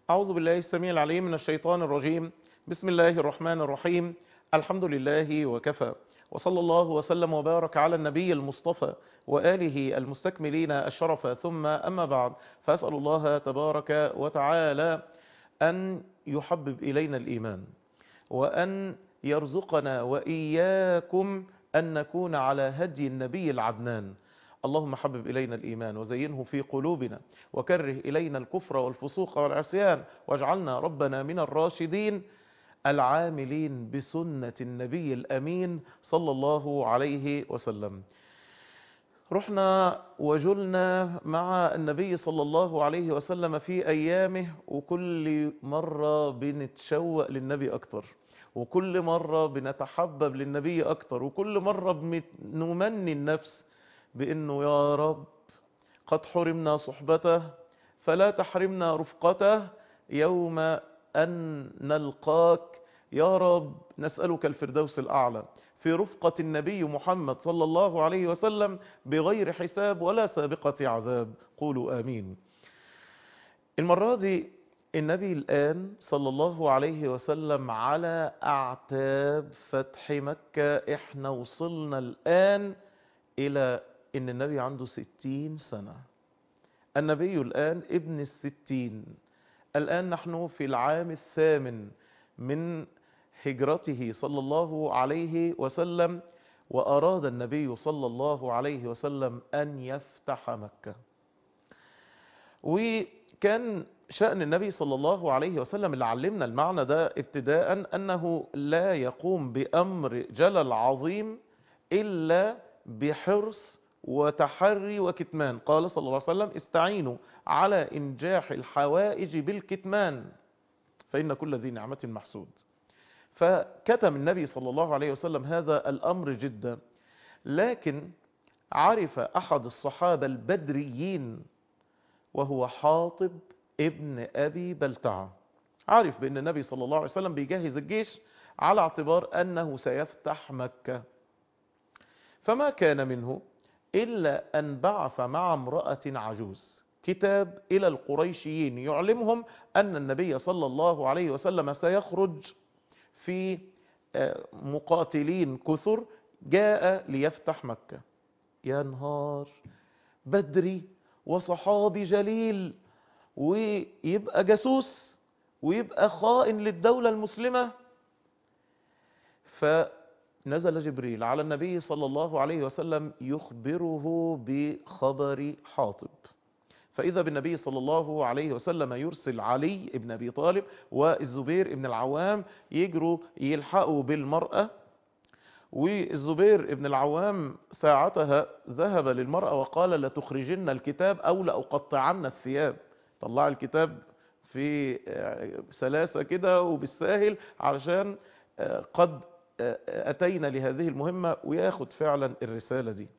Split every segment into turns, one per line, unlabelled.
أعوذ بالله السميع العليم من الشيطان الرجيم بسم الله الرحمن الرحيم الحمد لله وكفى وصلى الله وسلم وبارك على النبي المصطفى وآله المستكملين الشرف ثم أما بعد فأسأل الله تبارك وتعالى أن يحبب إلينا الإيمان وأن يرزقنا وإياكم أن نكون على هدي النبي العدنان اللهم حبب إلينا الإيمان وزينه في قلوبنا وكره إلينا الكفر والفسوق والعصيان واجعلنا ربنا من الراشدين العاملين بسنة النبي الأمين صلى الله عليه وسلم رحنا وجلنا مع النبي صلى الله عليه وسلم في أيامه وكل مرة بنتشوق للنبي أكتر وكل مرة بنتحبب للنبي أكتر وكل مرة بنمني النفس بأنه يا رب قد حرمنا صحبته فلا تحرمنا رفقته يوم أن نلقاك يا رب نسألك الفردوس الأعلى في رفقة النبي محمد صلى الله عليه وسلم بغير حساب ولا سابقة عذاب قولوا آمين المرة دي النبي الآن صلى الله عليه وسلم على أعتاب فتح مكة احنا وصلنا الآن إلى إن النبي عنده ستين سنة النبي الآن ابن الستين الآن نحن في العام الثامن من هجرته صلى الله عليه وسلم وأراد النبي صلى الله عليه وسلم أن يفتح مكة وكان شأن النبي صلى الله عليه وسلم اللي علمنا المعنى ده ابتداء أنه لا يقوم بأمر جلل عظيم إلا بحرص وتحري وكتمان قال صلى الله عليه وسلم استعينوا على إنجاح الحوائج بالكتمان فإن كل ذي نعمة محسود فكتم النبي صلى الله عليه وسلم هذا الأمر جدا لكن عرف أحد الصحابة البدريين وهو حاطب ابن أبي بلتعة عارف بأن النبي صلى الله عليه وسلم بيجهز الجيش على اعتبار أنه سيفتح مكة فما كان منه إلا أن بعث مع امرأة عجوز كتاب إلى القريشيين يعلمهم أن النبي صلى الله عليه وسلم سيخرج في مقاتلين كثر جاء ليفتح مكة يا نهار بدري وصحابي جليل ويبقى جاسوس ويبقى خائن للدولة المسلمة فنزل جبريل على النبي صلى الله عليه وسلم يخبره بخبر حاطب فإذا بالنبي صلى الله عليه وسلم يرسل علي ابن أبي طالب والزبير ابن العوام يجروا يلحقوا بالمرأة والزبير ابن العوام ساعتها ذهب للمرأة وقال لتخرجن الكتاب أو لأقطعن الثياب طلع الكتاب في سلاسة كده وبالساهل علشان قد أتينا لهذه المهمة وياخد فعلا الرسالة دي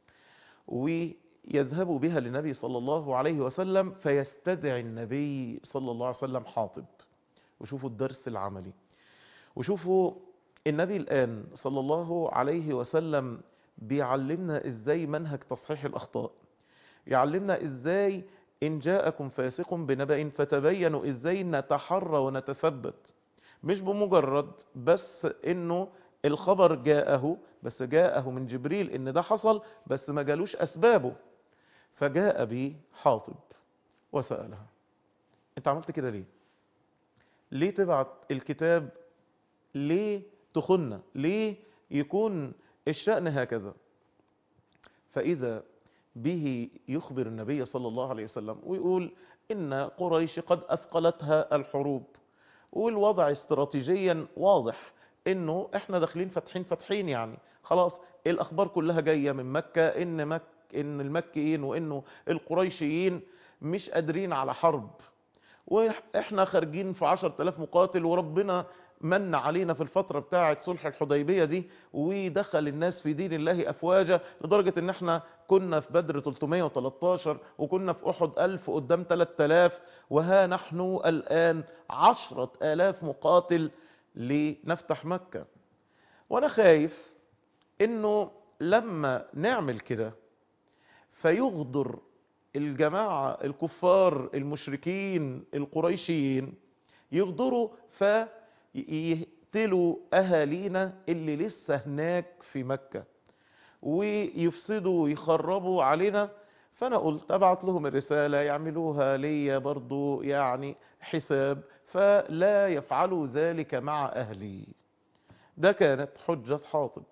ويذهب بها للنبي صلى الله عليه وسلم فيستدعي النبي صلى الله عليه وسلم حاطب وشوفوا الدرس العملي وشوفوا النبي الآن صلى الله عليه وسلم بيعلمنا ازاي منهج تصحيح الأخطاء يعلمنا ازاي إن جاءكم فاسق بنبأ فتبينوا ازاي نتحرى ونتثبت مش بمجرد بس انه الخبر جاءه بس جاءه من جبريل ان ده حصل بس ما جالوش اسبابه فجاء به حاطب وسألها انت عملت كده ليه ليه تبعت الكتاب ليه تخن ليه يكون الشأن هكذا فإذا به يخبر النبي صلى الله عليه وسلم ويقول إن قريش قد أثقلتها الحروب والوضع استراتيجيا واضح انه احنا داخلين فاتحين فاتحين يعني خلاص الاخبار كلها جايه من مكه ان مك ان المكيين وانه القريشيين مش قادرين على حرب واحنا خارجين في 10000 مقاتل وربنا من علينا في الفترة بتاعة صلح الحديبية دي ودخل الناس في دين الله أفواجا لدرجة ان احنا كنا في بدر 313 وكنا في أحد 1000 قدام 3000 وها نحن الآن عشرة آلاف مقاتل لنفتح مكة وانا خايف انه لما نعمل كده فيغدر الجماعة الكفار المشركين القريشيين يغدروا فيقتلوا أهالينا اللي لسه هناك في مكة ويفسدوا ويخربوا علينا فأنا قلت أبعت لهم الرسالة يعملوها لي برضو يعني حساب فلا يفعلوا ذلك مع أهلي ده كانت حجة حاطب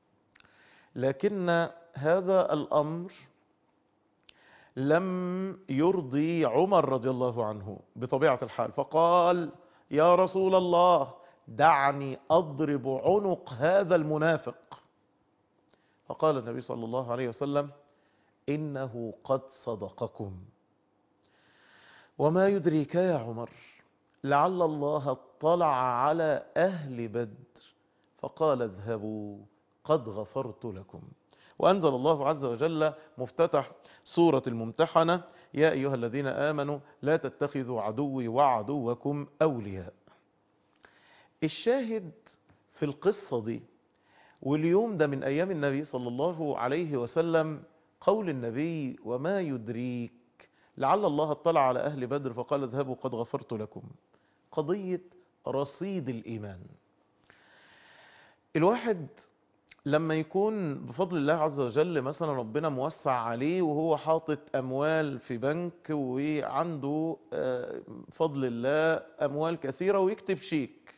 لكن هذا الأمر لم يرضي عمر رضي الله عنه بطبيعة الحال فقال يا رسول الله دعني أضرب عنق هذا المنافق فقال النبي صلى الله عليه وسلم إنه قد صدقكم وما يدريك يا عمر لعل الله اطلع على أهل بدر فقال اذهبوا قد غفرت لكم وأنزل الله عز وجل مفتتح سورة الممتحنة يا أيها الذين آمنوا لا تتخذوا عدوي وعدوكم أولياء الشاهد في القصة دي واليوم ده من أيام النبي صلى الله عليه وسلم قول النبي وما يدريك لعل الله اطلع على أهل بدر فقال اذهبوا قد غفرت لكم قضية رصيد الإيمان الواحد لما يكون بفضل الله عز وجل مثلا ربنا موسع عليه وهو حاطط أموال في بنك وعنده فضل الله أموال كثيرة ويكتب شيك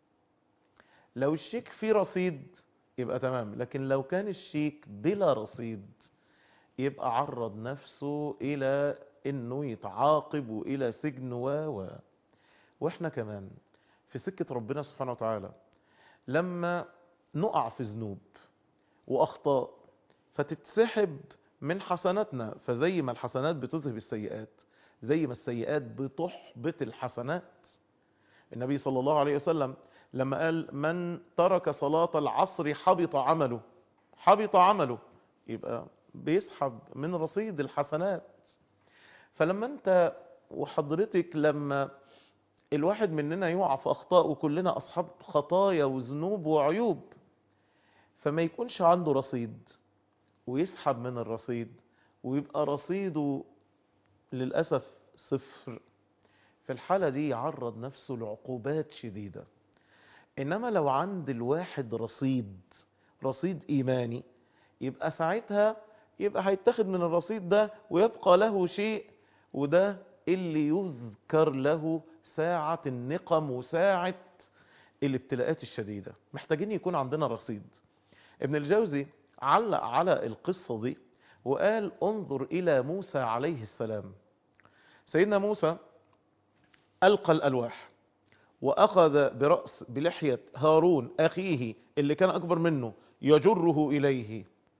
لو الشيك فيه رصيد يبقى تمام لكن لو كان الشيك بلا رصيد يبقى عرض نفسه إلى انه يتعاقب والى سجن و و واحنا كمان في سكة ربنا سبحانه وتعالى لما نقع في ذنوب واخطاء فتتسحب من حسناتنا فزي ما الحسنات بتذهب السيئات زي ما السيئات بتحبط الحسنات النبي صلى الله عليه وسلم لما قال من ترك صلاة العصر حبط عمله حبط عمله يبقى بيسحب من رصيد الحسنات فلما انت وحضرتك لما الواحد مننا يقع في اخطاء وكلنا اصحاب خطايا وذنوب وعيوب فما يكونش عنده رصيد ويسحب من الرصيد ويبقى رصيده للأسف صفر في الحالة دي يعرض نفسه لعقوبات شديدة إنما لو عند الواحد رصيد رصيد إيماني يبقى ساعتها يبقى هيتاخد من الرصيد ده ويبقى له شيء وده اللي يذكر له ساعة النقم وساعة الابتلاءات الشديدة محتاجين يكون عندنا رصيد ابن الجوزي علق على القصة دي وقال انظر إلى موسى عليه السلام سيدنا موسى ألقى الألواح وأخذ برأس بلحية هارون أخيه اللي كان أكبر منه يجره إليه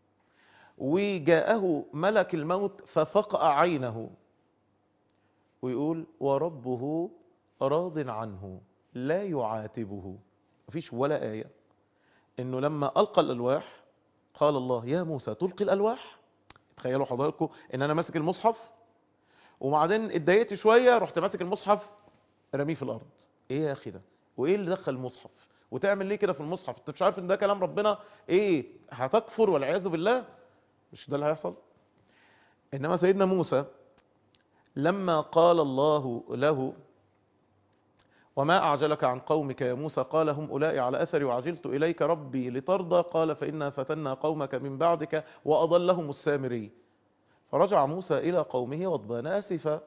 وجاءه ملك الموت ففقأ عينه ويقول وربه راض عنه لا يعاتبه مفيش ولا آية انه لما ألقى الألواح قال الله يا موسى تلقي الألواح تخيلوا حضراتكم ان انا ماسك المصحف وبعدين اتضايقت شوية رحت ماسك المصحف رميه في الارض ايه يا اخي ده وايه اللي دخل المصحف وتعمل ليه كده في المصحف انت مش عارف ان ده كلام ربنا ايه هتكفر والعياذ بالله مش ده اللي هيحصل انما سيدنا موسى لما قال الله له وما أعجلك عن قومك يا موسى قال هم أولئي على أثري وعجلت إليك ربي لترضى قال فإنا فتنا قومك من بعدك وأضلهم السامري فرجع موسى إلى قومه غضبان آسفا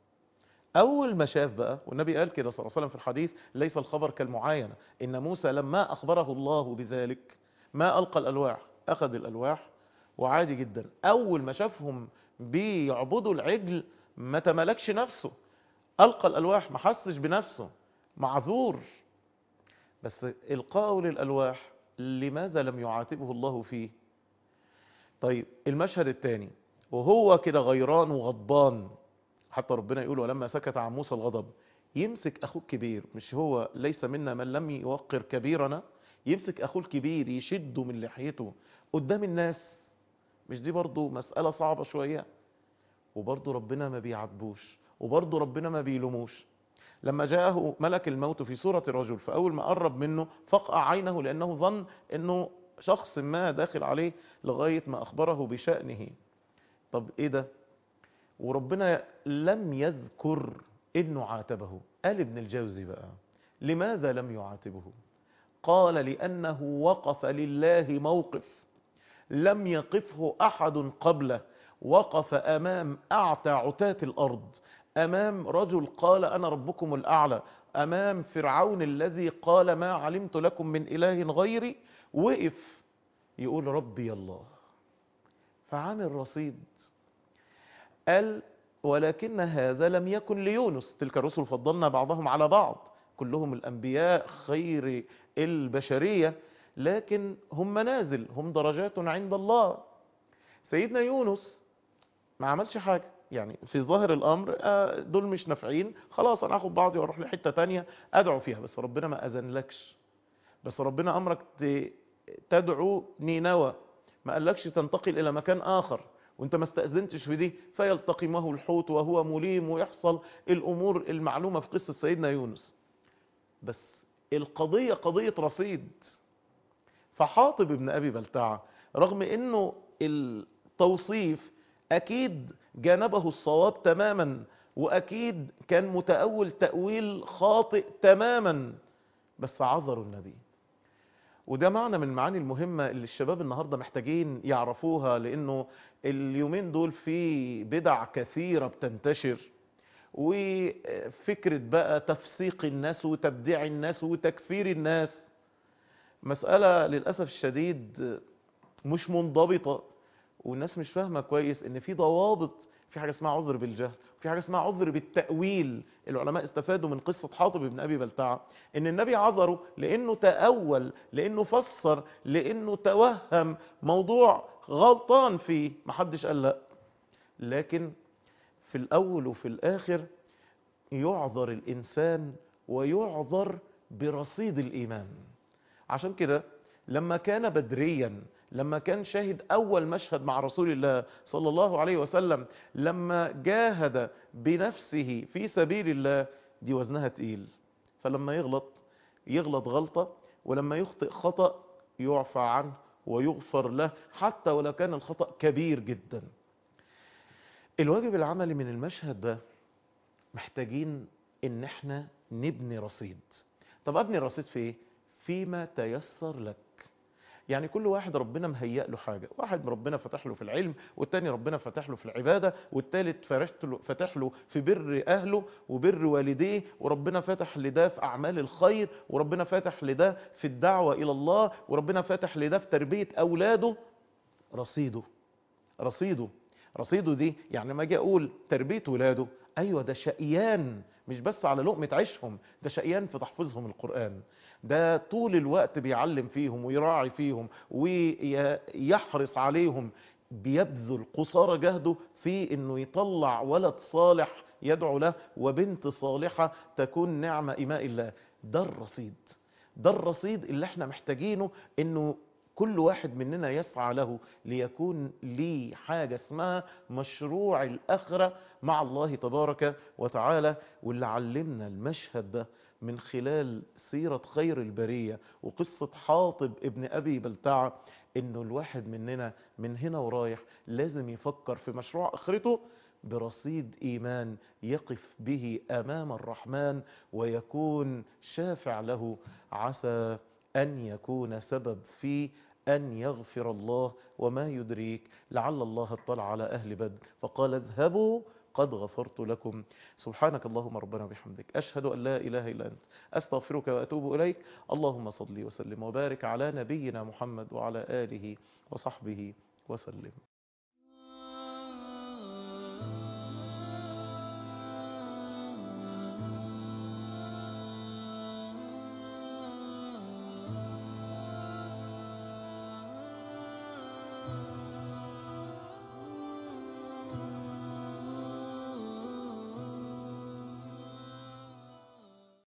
أول ما شاف بقى والنبي قال كده صلى الله عليه وسلم في الحديث ليس الخبر كالمعاينة إن موسى لما أخبره الله بذلك ما ألقى الألواح أخذ الألواح وعادي جدا أول ما شافهم بيعبدوا العجل ما تملكش نفسه ألقى الألواح ما حسش بنفسه معذور بس إلقاءه للألواح لماذا لم يعاتبه الله فيه طيب المشهد الثاني وهو كده غيران وغضبان حتى ربنا يقول ولما سكت عن موسى الغضب يمسك أخوه الكبير مش هو ليس منا من لم يوقر كبيرنا يمسك أخوه الكبير يشده من لحيته قدام الناس مش دي برضو مسألة صعبة شوية وبرضو ربنا ما بيعاتبوش وبرضو ربنا ما بيلوموش لما جاءه ملك الموت في صورة رجل فأول ما قرب منه فقع عينه لأنه ظن أنه شخص ما داخل عليه لغاية ما أخبره بشأنه طب إيه ده وربنا لم يذكر انه عاتبه قال ابن الجوزي بقى لماذا لم يعاتبه قال لانه وقف لله موقف لم يقفه احد قبله وقف امام اعتى عتاة الارض امام رجل قال انا ربكم الاعلى امام فرعون الذي قال ما علمت لكم من اله غيري وقف يقول ربي الله فعامل رصيد قال ولكن هذا لم يكن ليونس تلك الرسل فضلنا بعضهم على بعض كلهم الأنبياء خير البشرية لكن هم منازل هم درجات عند الله سيدنا يونس ما عملش حاجة يعني في ظاهر الأمر آه، دول مش نافعين خلاص أنا أخد بعضي وأروح لحتة تانية أدعو فيها بس ربنا ما أذن لكش بس ربنا أمرك ت- تدعو نينوى ما قالكش تنتقل إلى مكان آخر وانت ما استأذنتش في دي فيلتقمه الحوت وهو مليم ويحصل الأمور المعلومة في قصة سيدنا يونس بس القضية قضية رصيد فحاطب ابن أبي بلتعة رغم أنه التوصيف أكيد جانبه الصواب تماما وأكيد كان متأول تأويل خاطئ تماما بس عذروا النبي وده معنى من المعاني المهمة اللي الشباب النهاردة محتاجين يعرفوها لأنه اليومين دول في بدع كثيرة بتنتشر وفكرة بقى تفسيق الناس وتبديع الناس وتكفير الناس مسألة للأسف الشديد مش منضبطة والناس مش فاهمة كويس ان في ضوابط في حاجة اسمها عذر بالجهل في حاجة اسمها عذر بالتأويل العلماء استفادوا من قصة حاطب بن أبي بلتعة ان النبي عذره لانه تأول لانه فسر لانه توهم موضوع غلطان فيه محدش قال لا لكن في الأول وفي الآخر يعذر الإنسان ويعذر برصيد الإيمان عشان كده لما كان بدريا لما كان شاهد أول مشهد مع رسول الله صلى الله عليه وسلم لما جاهد بنفسه في سبيل الله دي وزنها تقيل فلما يغلط يغلط غلطة ولما يخطئ خطأ يعفى عنه ويغفر له حتى ولو كان الخطأ كبير جدا الواجب العملي من المشهد ده محتاجين ان احنا نبني رصيد طب ابني رصيد في ايه فيما تيسر لك يعني كل واحد ربنا مهيأ له حاجة واحد ربنا فتح له في العلم والتاني ربنا فتح له في العبادة والتالت فرشت له فتح له في بر أهله وبر والديه وربنا فتح لده في أعمال الخير وربنا فتح لده في الدعوة إلى الله وربنا فتح لده في تربية أولاده رصيده رصيده رصيده دي يعني ما اجي اقول تربيه ولاده ايوه ده شقيان مش بس على لقمه عيشهم ده شقيان في تحفيظهم القران ده طول الوقت بيعلم فيهم ويراعي فيهم ويحرص عليهم بيبذل قصارى جهده في انه يطلع ولد صالح يدعو له وبنت صالحه تكون نعمه اماء الله ده الرصيد ده الرصيد اللي احنا محتاجينه انه كل واحد مننا يسعى له ليكون ليه حاجة اسمها مشروع الآخرة مع الله تبارك وتعالى واللي علمنا المشهد ده من خلال سيرة خير البرية وقصة حاطب ابن أبي بلتعة إنه الواحد مننا من هنا ورايح لازم يفكر في مشروع آخرته برصيد إيمان يقف به أمام الرحمن ويكون شافع له عسى أن يكون سبب في أن يغفر الله وما يدريك لعل الله اطلع على أهل بدر فقال اذهبوا قد غفرت لكم سبحانك اللهم ربنا وبحمدك أشهد أن لا إله إلا أنت أستغفرك وأتوب إليك اللهم صل وسلم وبارك على نبينا محمد وعلى آله وصحبه وسلم